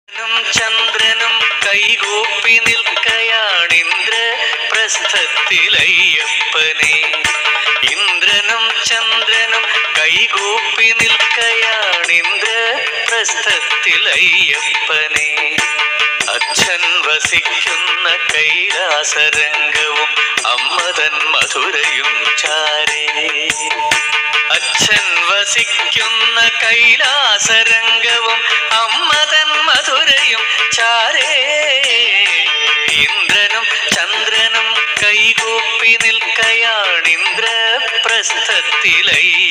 ും ചന്ദ്രനും കൈകൂപ്പി നിൽക്കയാണിന്ദ്ര പ്രസ്ഥത്തിലയ്യപ്പനെ ഇന്ദ്രനും ചന്ദ്രനും കൈകൂപ്പി നിൽക്കയാണിന്ദ്ര പ്രസ്ഥത്തിലയ്യപ്പനെ അച്ഛൻ വസിക്കുന്ന കൈലാസരംഗവും അമ്മതൻ മധുരയും ചാരേ അച്ഛൻ വസിക്കുന്ന കൈലാസരംഗവും അമ്മതൻ മധുരയും ചാരേ ഇന്ദ്രനും ചന്ദ്രനും കൈകൂപ്പി നിൽക്കയാണിന്ദ്രപ്രസ്ഥത്തിലയ്യ